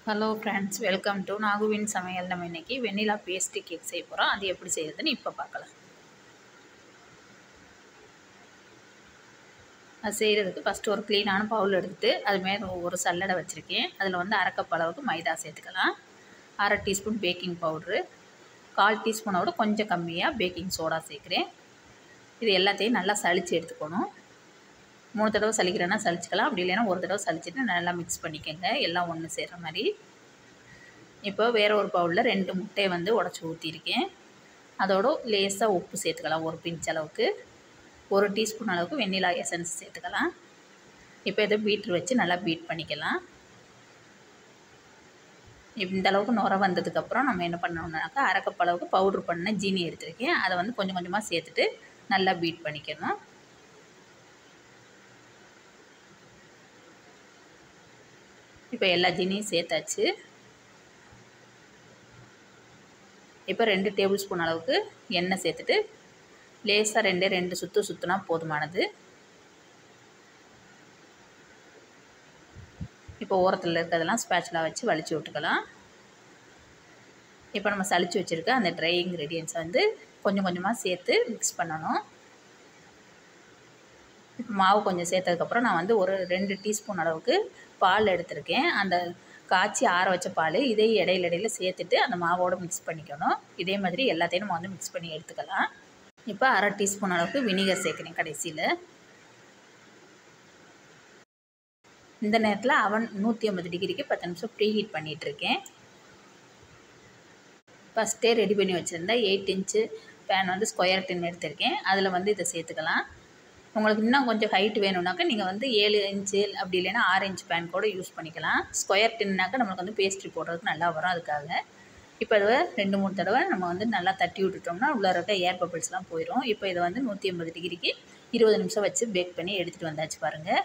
hello friends welcome to நாகுவின் சமையல் நம்ம இன்றைக்கி வெண்ணிலா பேஸ்ட்ரி கேக் செய்ய போகிறோம் அது எப்படி செய்கிறதுன்னு இப்போ பார்க்கலாம் அது செய்கிறதுக்கு ஃபஸ்ட்டு ஒரு க்ளீனான பவுல் எடுத்துகிட்டு அது மேலே ஒரு சல்லடை வச்சுருக்கேன் அதில் வந்து அரை கப் அளவுக்கு மைதா சேர்த்துக்கலாம் அரை டீஸ்பூன் பேக்கிங் பவுட்ரு கால் டீஸ்பூனோட கொஞ்சம் கம்மியாக பேக்கிங் சோடா சேர்க்குறேன் இது எல்லாத்தையும் நல்லா சளிச்சு எடுத்துக்கணும் மூணு தடவை சலிக்கிறேன்னா சலிச்சுக்கலாம் அப்படி இல்லைன்னா ஒரு தடவை சலிச்சுட்டு நல்லா மிக்ஸ் பண்ணிக்கோங்க எல்லாம் ஒன்று சேர்கிற மாதிரி இப்போ வேறு ஒரு பவுலில் ரெண்டு முட்டையை வந்து உடச்சி ஊற்றிருக்கேன் அதோட லேசாக உப்பு சேர்த்துக்கலாம் ஒரு பிஞ்ச் அளவுக்கு ஒரு டீஸ்பூன் அளவுக்கு வெண்ணிலா எசன்ஸ் சேர்த்துக்கலாம் இப்போ இதை பீட்ரு வச்சு நல்லா பீட் பண்ணிக்கலாம் இந்த அளவுக்கு நுர வந்ததுக்கப்புறம் நம்ம என்ன பண்ணணும்னாக்கா அரை கப் அளவுக்கு பவுட்ரு பண்ண ஜீனி எடுத்திருக்கேன் அதை வந்து கொஞ்சம் கொஞ்சமாக சேர்த்துட்டு நல்லா பீட் பண்ணிக்கணும் இப்போ எல்லா ஜீனியும் சேர்த்தாச்சு இப்போ ரெண்டு டேபிள் ஸ்பூன் அளவுக்கு எண்ணெய் சேர்த்துட்டு லேசாக ரெண்டே ரெண்டு சுற்று சுற்றுனா போதுமானது இப்போ ஓரத்தில் இருக்கிறதெல்லாம் ஸ்பேட்சில் வச்சு வலிச்சு விட்டுக்கலாம் இப்போ நம்ம சளிச்சு வச்சுருக்க அந்த ட்ரை இன்க்ரீடியன்ஸை வந்து கொஞ்சம் கொஞ்சமாக சேர்த்து மிக்ஸ் பண்ணணும் இப்போ மாவு கொஞ்சம் சேர்த்ததுக்கப்புறம் நான் வந்து ஒரு ரெண்டு டீஸ்பூன் அளவுக்கு பால் எடுத்திருக்கேன் அந்த காய்ச்சி ஆற வச்ச பால் இதே இடையில இடையில சேர்த்துட்டு அந்த மாவோடு மிக்ஸ் பண்ணிக்கணும் இதே மாதிரி எல்லாத்தையும் நம்ம வந்து மிக்ஸ் பண்ணி எடுத்துக்கலாம் இப்போ அரை டீஸ்பூன் அளவுக்கு வினிகர் சேர்க்குறேன் கடைசியில் இந்த நேரத்தில் அவன் நூற்றி ஐம்பது டிகிரிக்கு பத்து நிமிஷம் ப்ரீ ஹீட் பண்ணிகிட்ருக்கேன் ஃபஸ்ட்டே ரெடி பண்ணி வச்சுருந்தேன் எயிட் இன்ச்சு பேன் வந்து ஸ்கொயர் டின் எடுத்திருக்கேன் அதில் வந்து இதை சேர்த்துக்கலாம் உங்களுக்கு இன்னும் கொஞ்சம் ஹைட் வேணும்னாக்கா நீங்கள் வந்து ஏழு இன்ச்சு அப்படி இல்லைன்னா ஆறு இன்ச் பேன் கூட யூஸ் பண்ணிக்கலாம் ஸ்கொயர் டின்னாக்கா நம்மளுக்கு வந்து பேஸ்ட்ரி போடுறதுக்கு நல்லா வரும் அதுக்காக இப்போ இதை ரெண்டு மூணு தடவை நம்ம வந்து நல்லா தட்டி விட்டுட்டோம்னா உள்ளே இருக்க ஏர் பபிள்ஸ்லாம் போயிடும் இப்போ இதை வந்து நூற்றி ஐம்பது டிகிரிக்கு இருபது நிமிஷம் வச்சு பேக் பண்ணி எடுத்துகிட்டு வந்தாச்சு பாருங்கள்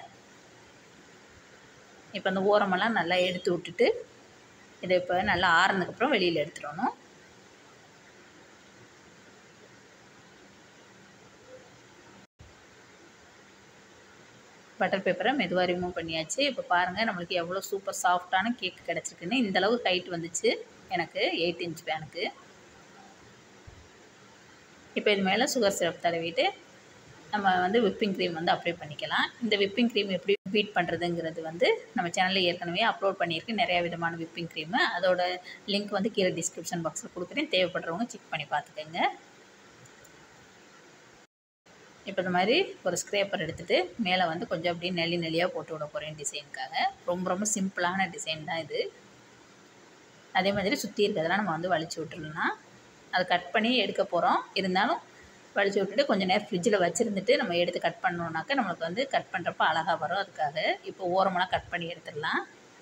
இப்போ அந்த ஓரமெல்லாம் நல்லா எடுத்து விட்டுட்டு இதை இப்போ நல்லா ஆறுனதுக்கப்புறம் வெளியில் எடுத்துடணும் பட்டர் பேப்பரை மெதுவாக ரிமூவ் பண்ணியாச்சு இப்போ பாருங்கள் நம்மளுக்கு எவ்வளோ சூப்பர் சாஃப்டான கேக் கிடச்சிருக்குன்னு இந்தளவு ஹைட் வந்துச்சு எனக்கு எயிட் இன்ச் பேனுக்கு இப்போ இது மேலே சுகர் சிரப் தடவிட்டு நம்ம வந்து விப்பிங் க்ரீம் வந்து அப்ளை பண்ணிக்கலாம் இந்த விப்பிங் க்ரீம் எப்படி பீட் பண்ணுறதுங்கிறது வந்து நம்ம சேனலில் ஏற்கனவே அப்லோட் பண்ணியிருக்கு நிறையா விதமான விப்பிங் க்ரீமு அதோட லிங்க் வந்து கீழே டிஸ்கிரிப்ஷன் பாக்ஸில் கொடுக்குறேன் தேவைப்படுறவங்க செக் பண்ணி பார்த்துக்கோங்க இப்போ இந்த மாதிரி ஒரு ஸ்க்ரேப்பர் எடுத்துகிட்டு மேலே வந்து கொஞ்சம் அப்படியே நெல்லி நெல்லியாக போட்டு விட போகிறேன் டிசைனுக்காக ரொம்ப ரொம்ப சிம்பிளான டிசைன் தான் இது அதே மாதிரி சுற்றி இருக்கிறதெல்லாம் நம்ம வந்து வலிச்சு விட்டுருலாம் அதை கட் பண்ணி எடுக்க போகிறோம் இருந்தாலும் வலிச்சு விட்டுட்டு கொஞ்சம் நேரம் ஃப்ரிட்ஜில் வச்சுருந்துட்டு நம்ம எடுத்து கட் பண்ணோன்னாக்கா நம்மளுக்கு வந்து கட் பண்ணுறப்ப அழகாக வரும் அதுக்காக இப்போ ஓரமெல்லாம் கட் பண்ணி எடுத்துடலாம்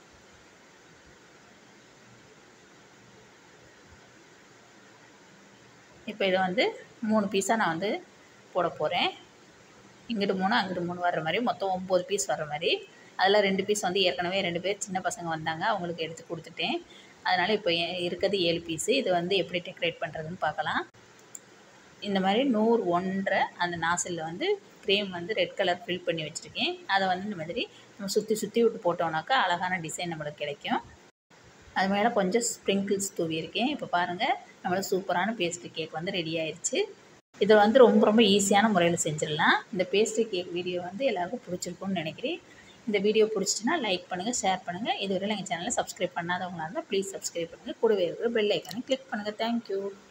இப்போ இதை வந்து மூணு பீஸாக நான் வந்து போட போகிறேன் இங்கிட்டு மூணு அங்கிட்டு மூணு வர்ற மாதிரி மொத்தம் ஒம்பது பீஸ் வர்ற மாதிரி அதில் ரெண்டு பீஸ் வந்து ஏற்கனவே ரெண்டு பேர் சின்ன பசங்க வந்தாங்க அவங்களுக்கு எடுத்து கொடுத்துட்டேன் அதனால் இப்போ இருக்கிறது ஏழு பீஸு இது வந்து எப்படி டெக்கரேட் பண்ணுறதுன்னு பார்க்கலாம் இந்த மாதிரி நூறு ஒன்றரை அந்த நாசிலில் வந்து க்ரீம் வந்து ரெட் கலர் ஃபில் பண்ணி வச்சுருக்கேன் அதை வந்து இந்த மாதிரி நம்ம சுற்றி சுற்றி விட்டு போட்டோம்னாக்கா அழகான டிசைன் நம்மளுக்கு கிடைக்கும் அது மேலே கொஞ்சம் ஸ்ப்ரிங்கிள்ஸ் தூவியிருக்கேன் இப்போ பாருங்கள் நம்மளுக்கு சூப்பரான பேஸ்ட்ரி கேக் வந்து ரெடி ஆயிடுச்சு இதை வந்து ரொம்ப ரொம்ப ஈஸியான முறையில் செஞ்சிடலாம் இந்த பேஸ்ட்ரி கேக் வீடியோ வந்து எல்லாருக்கும் பிடிச்சிருக்கும்னு நினைக்கிறேன் இந்த வீடியோ பிடிச்சிச்சின்னா லைக் பண்ணுங்கள் ஷேர் பண்ணுங்கள் இதுவரை எங்கள் சேனலை சப்ஸ்கிரைப் பண்ணாதவங்களாக இருந்தால் ப்ளீஸ் சப்ஸ்கிரைப் பண்ணுங்கள் கூடவே இருக்கிற பெல் ஐக்கானை கிளிக் பண்ணுங்கள் தேங்க்யூ